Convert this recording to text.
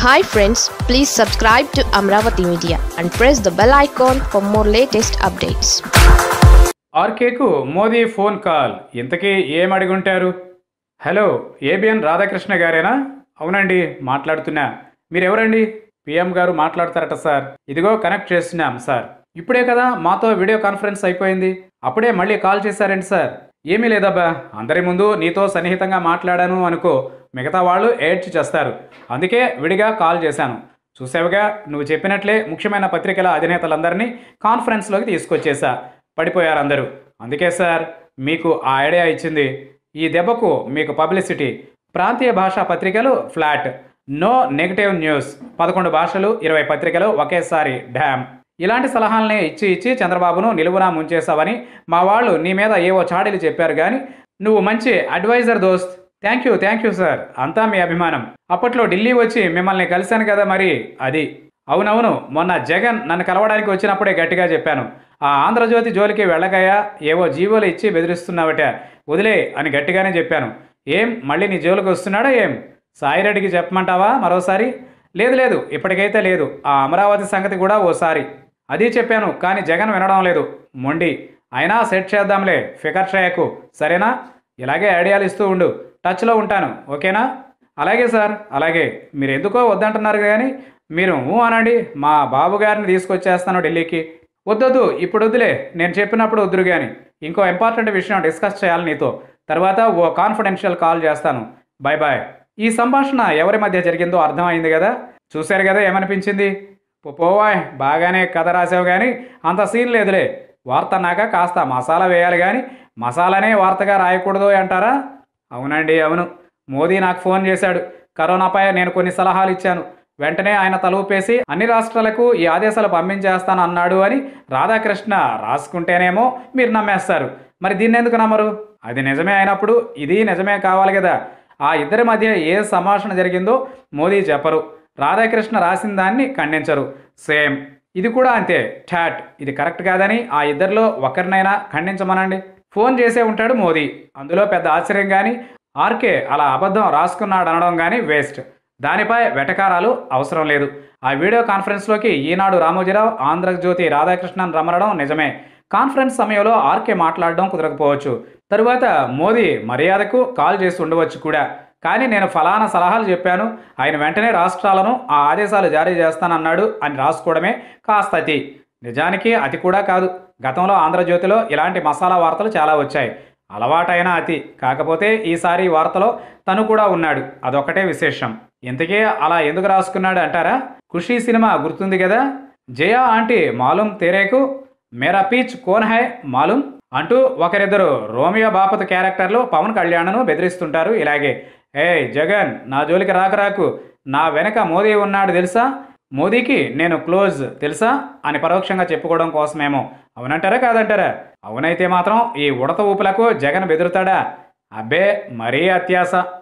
hi friends please subscribe to Amaravati media and press the bell icon for more latest updates ఆర్కేకు Modi phone call ఇంతకీ ఏం అడిగుంటారు hello ABN Radhakrishna గారేనా అవునండి మాట్లాడుతున్నా మీరెవరండి పిఎం గారు మాట్లాడతారట సార్ ఇదిగో కనెక్ట్ చేస్తున్నాం సార్ ఇప్పుడే కదా మాతో వీడియో కాన్ఫరెన్స్ అయిపోయింది అప్పుడే మళ్ళీ కాల్ చేశారండి సార్ ఏమీ లేదబ్బా అందరి ముందు నీతో సన్నిహితంగా మాట్లాడాను అనుకో మిగతా వాళ్ళు ఏడ్చి చేస్తారు అందుకే విడిగా కాల్ చేశాను చూసావుగా నువ్వు చెప్పినట్లే ముఖ్యమైన పత్రికల అధినేతలందరినీ కాన్ఫరెన్స్లోకి తీసుకొచ్చేశా పడిపోయారు అందరూ అందుకే సార్ మీకు ఆ ఐడియా ఇచ్చింది ఈ దెబ్బకు మీకు పబ్లిసిటీ ప్రాంతీయ భాషా పత్రికలు ఫ్లాట్ నో నెగిటివ్ న్యూస్ పదకొండు భాషలు ఇరవై పత్రికలు ఒకేసారి డ్యామ్ ఇలాంటి సలహాలనే ఇచ్చి ఇచ్చి చంద్రబాబును నిలువునా ముంచేశావని మా వాళ్ళు నీ మీద ఏవో చాడీలు చెప్పారు కానీ నువ్వు మంచి అడ్వైజర్ దోస్త్ thank you thank you sir అంతా మీ అభిమానం అప్పట్లో ఢిల్లీ వచ్చి మిమ్మల్ని కలిశాను కదా మరి అది అవునవును మొన్న జగన్ నన్ను కలవడానికి వచ్చినప్పుడే గట్టిగా చెప్పాను ఆ ఆంధ్రజ్యోతి జోలికి వెళ్ళకయ్యా ఏవో జీవోలు ఇచ్చి బెదిరిస్తున్నావట వదిలే అని గట్టిగానే చెప్పాను ఏం మళ్ళీ నీ జోలికి వస్తున్నాడా ఏం సాయిరెడ్డికి చెప్పమంటావా మరోసారి లేదు లేదు ఇప్పటికైతే లేదు ఆ అమరావతి సంగతి కూడా ఓసారి అది చెప్పాను కానీ జగన్ వినడం లేదు మొండి అయినా సెట్ చేద్దాంలే ఫికర్ చేయకు సరేనా ఇలాగే ఐడియాలు ఇస్తూ ఉండు టచ్లో ఉంటాను ఓకేనా అలాగే సార్ అలాగే మీరు ఎందుకో వద్దంటున్నారు కానీ మీరు ఊ అనండి మా బాబు గారిని తీసుకొచ్చేస్తాను ఢిల్లీకి వద్దొద్దు ఇప్పుడు వద్దులే నేను చెప్పినప్పుడు వద్దురు కానీ ఇంకో ఇంపార్టెంట్ విషయం డిస్కస్ చేయాలి నీతో తర్వాత ఓ కాన్ఫిడెన్షియల్ కాల్ చేస్తాను బాయ్ బాయ్ ఈ సంభాషణ ఎవరి మధ్య జరిగిందో అర్థమైంది కదా చూశారు కదా ఏమనిపించింది పో- పోవాయ్ బాగానే కథ రాసావు కానీ అంత సీన్ లేదులే వార్త అన్నాక కాస్త మసాలా వేయాలి కానీ మసాలానే వార్తగా రాయకూడదు అంటారా అవునండి అవును మోదీ నాకు ఫోన్ చేశాడు కరోనాపై నేను కొన్ని సలహాలు ఇచ్చాను వెంటనే ఆయన తలూపేసి అన్ని రాష్ట్రాలకు ఈ ఆదేశాలు పంపించేస్తాను అన్నాడు అని రాధాకృష్ణ రాసుకుంటేనేమో మీరు నమ్మేస్తారు మరి దీన్ని ఎందుకు నమ్మరు అది నిజమే అయినప్పుడు ఇది నిజమే కావాలి కదా ఆ ఇద్దరి మధ్య ఏ సంభాషణ జరిగిందో మోదీ చెప్పరు రాధాకృష్ణ రాసిన దాన్ని ఖండించరు సేమ్ ఇది కూడా అంతే ఠాట్ ఇది కరెక్ట్ కాదని ఆ ఇద్దరిలో ఒకరినైనా ఖండించమనండి ఫోన్ చేసే ఉంటాడు మోదీ అందులో పెద్ద ఆశ్చర్యం కానీ ఆర్కే అలా అబద్ధం రాసుకున్నాడు అనడం కానీ వేస్ట్ దానిపై వెటకారాలు అవసరం లేదు ఆ వీడియో కాన్ఫరెన్స్లోకి ఈనాడు రామోజీరావు ఆంధ్రజ్యోతి రాధాకృష్ణన్ రమరడం నిజమే కాన్ఫరెన్స్ సమయంలో ఆర్కే మాట్లాడడం కుదరకపోవచ్చు తరువాత మోదీ మర్యాదకు కాల్ చేసి ఉండవచ్చు కూడా కానీ నేను ఫలానా సలహాలు చెప్పాను ఆయన వెంటనే రాష్ట్రాలను ఆ ఆదేశాలు జారీ చేస్తానన్నాడు అని రాసుకోవడమే కాస్త అతి నిజానికి అతి కూడా కాదు గతంలో ఆంధ్రజ్యోతిలో ఇలాంటి మసాలా వార్తలు చాలా వచ్చాయి అలవాటైన అతి కాకపోతే ఈసారి ఈ వార్తలో తను కూడా ఉన్నాడు అదొక్కటే విశేషం ఇంతకీ అలా ఎందుకు రాసుకున్నాడు అంటారా ఖుషీ సినిమా గుర్తుంది కదా జయ ఆంటీ మాలూం తేరేకు మేరా పీచ్ కోన్ హై మాలూం అంటూ ఒకరిద్దరు రోమియో బాపత్ క్యారెక్టర్లు పవన్ కళ్యాణ్ను బెదిరిస్తుంటారు ఇలాగే ఏ జగన్ నా జోలికి రాకు రాకు నా వెనక మోదీ ఉన్నాడు తెలుసా మోదీకి నేను క్లోజ్ తెలుసా అని పరోక్షంగా చెప్పుకోవడం కోసమేమో అవునంటారా కాదంటారా అవునైతే మాత్రం ఈ ఉడత ఊపులకు జగన్ బెదురుతాడా అబ్బే మరీ అత్యాస